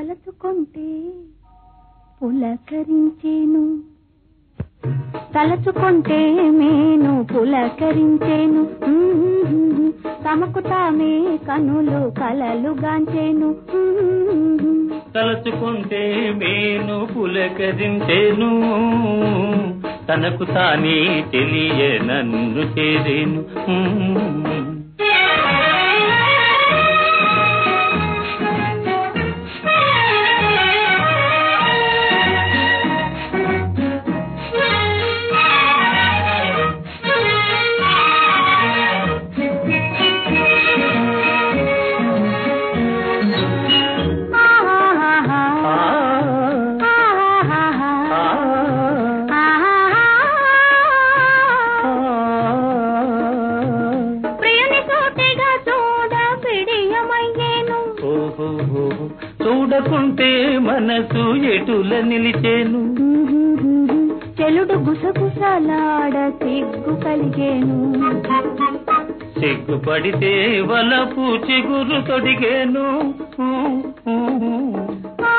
తలచుకుంటే పులకరించేను తలచుకుంటే మేను పులకరించేను తమకు తామే కనులు కలలు గాంచేను తలచుకుంటే మేను పులకరించేను తనకు తానే తెలియ నన్ను చేరేను ఆ, ఆ, ప్రియుని సూటిగా చూడ పిడియమయ్యేను ఓహో చూడకుంటే మనసు ఎటుల నిలిచేను చెలుడు గుసగుసలాడ సిగ్గు కలిగేను సిగ్గుపడితే వలపు చిగురు తొడిగేను ఆ,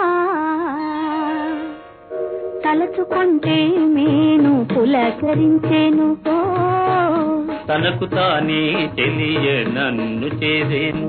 తలచుకుంటే మేను పులకరించేను ఓ, తనకు తానే తెలియ నన్ను చేరేను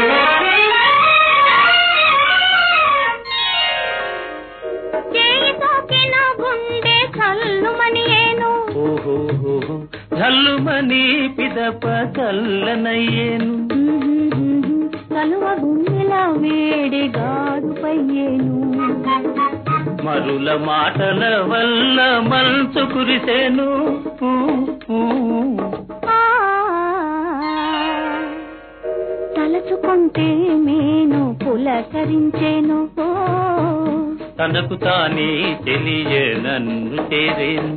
చేయి తాకిన గుండె చల్లుమనియేను ఓహో జల్లుమని పిదప చల్లనయ్యేను కలువ గుండెల వేడి గాడుపయ్యేను మరుల మాటల వల్ల మనసు కురిసేను ఆ, తలచుకుంటే మేను పులకరించేను ఓ, తనకు తానే తెలియ నన్ను చేరేను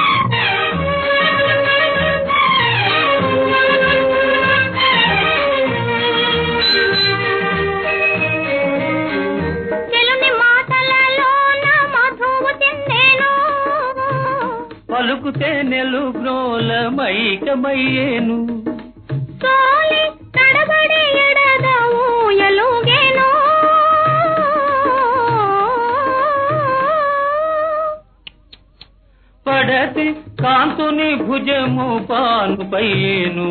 చెలుని మాటలలోన మధువు చెందేను పలుకుతే నెలు గ్రోల మైకమయ్యేను సోలి తడబడి ఎడద ఊయలుగేను పడతి కాంతుని భుజము పాను పయ్యేను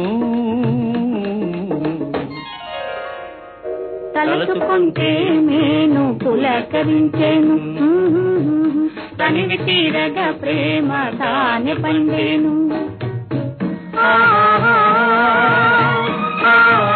తలచుకుంటే మేను పులకరించేను తనివి తీరగా ప్రేమ తానే పండేను ఆ, ఆ, ఆ,